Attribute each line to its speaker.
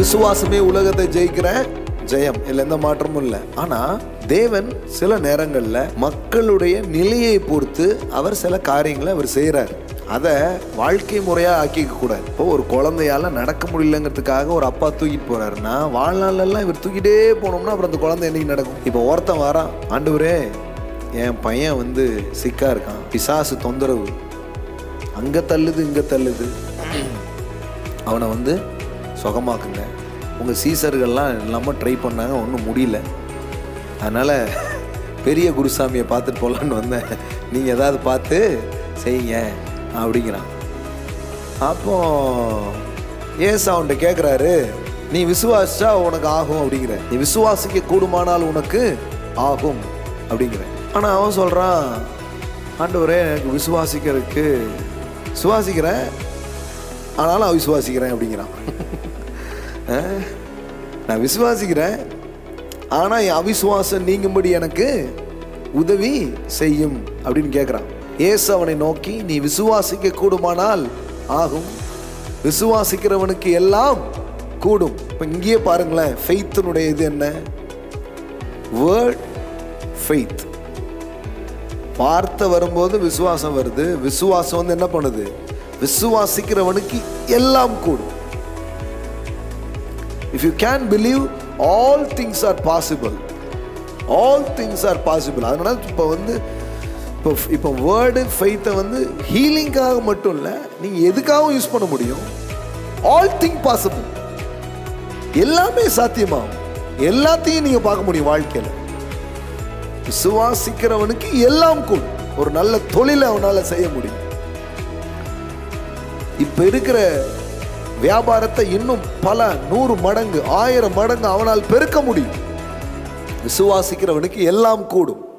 Speaker 1: விசுவாசமே உலகத்தை ஜெயிக்கிற ஜெயம் இல்ல எந்த மாற்றமும் இல்லை ஆனா தேவன் சில நேரங்கள்ல மக்களுடைய நிலையை பொறுத்து அவர் சில காரியங்களை அவர் செய்யறாரு அதை வாழ்க்கை முறையா ஆக்கிக்க கூடாது இப்போ ஒரு குழந்தையால நடக்க முடியலங்கிறதுக்காக ஒரு அப்பா தூக்கிட்டு போறாருன்னா வாழ்நாளெல்லாம் இவர் தூக்கிட்டே போனோம்னா அப்புறம் அந்த குழந்தை என்னைக்கு நடக்கும் இப்போ ஒருத்தன் வரான் ஆண்டவரே என் பையன் வந்து சிக்கா இருக்கான் பிசாசு தொந்தரவு அங்க தள்ளுது இங்க தள்ளுது அவனை வந்து சுகமாக்குங்க உங்கள் சீசர்கள்லாம் இல்லாமல் ட்ரை பண்ணாங்க ஒன்றும் முடியல அதனால் பெரிய குருசாமியை பார்த்துட்டு போகலான்னு வந்தேன் நீங்கள் ஏதாவது பார்த்து செய்யுங்க அப்படிங்கிறான் அப்போ ஏசு அவன்கிட்ட கேட்குறாரு நீ விசுவாசிச்சா உனக்கு ஆகும் அப்படிங்கிற நீ விசுவாசிக்க கூடுமானால் உனக்கு ஆகும் அப்படிங்கிற ஆனால் அவன் சொல்கிறான் ஆண்டவரே எனக்கு விசுவாசிக்கிறதுக்கு சுவாசிக்கிறேன் ஆனாலும் அவிசுவாசிக்கிறேன் அப்படிங்கிறான் அஹ், நான் விசுவாசிக்கிறேன் ஆனால் என் அவிசுவாசம் நீங்கும்படி எனக்கு உதவி செய்யும் அப்படின்னு கேட்குறான் ஏசு அவனை நோக்கி நீ விசுவாசிக்க கூடுமானால் ஆகும் விசுவாசிக்கிறவனுக்கு எல்லாம் கூடும் இப்போ இங்கேயே பாருங்களேன் ஃபெய்த்தினுடைய இது என்ன வேர்ட் ஃபெய்த் வார்த்தை வரும்போது விசுவாசம் வருது விசுவாசம் வந்து என்ன பண்ணுது விசுவாசிக்கிறவனுக்கு எல்லாம் கூடும் if you can believe all things are possible all things are possible அதனால இப்போ வந்து இப்போ இப்போ வேர்டு ஃபெய்த்தை வந்து ஹீலிங்காக மட்டும் இல்லை நீங்கள் எதுக்காகவும் யூஸ் பண்ண முடியும் ஆல் திங் பாசிபிள் எல்லாமே சாத்தியமாகும் எல்லாத்தையும் நீங்கள் பார்க்க முடியும் வாழ்க்கையில் விசுவாசிக்கிறவனுக்கு எல்லாம் கூடும் ஒரு நல்ல தொழிலை அவனால செய்ய முடியும் இப்ப இருக்கிற வியாபாரத்தை இன்னும் பல நூறு மடங்கு ஆயிரம் மடங்கு அவனால் பெருக்க முடியும் விசுவாசிக்கிறவனுக்கு எல்லாம் கூடும்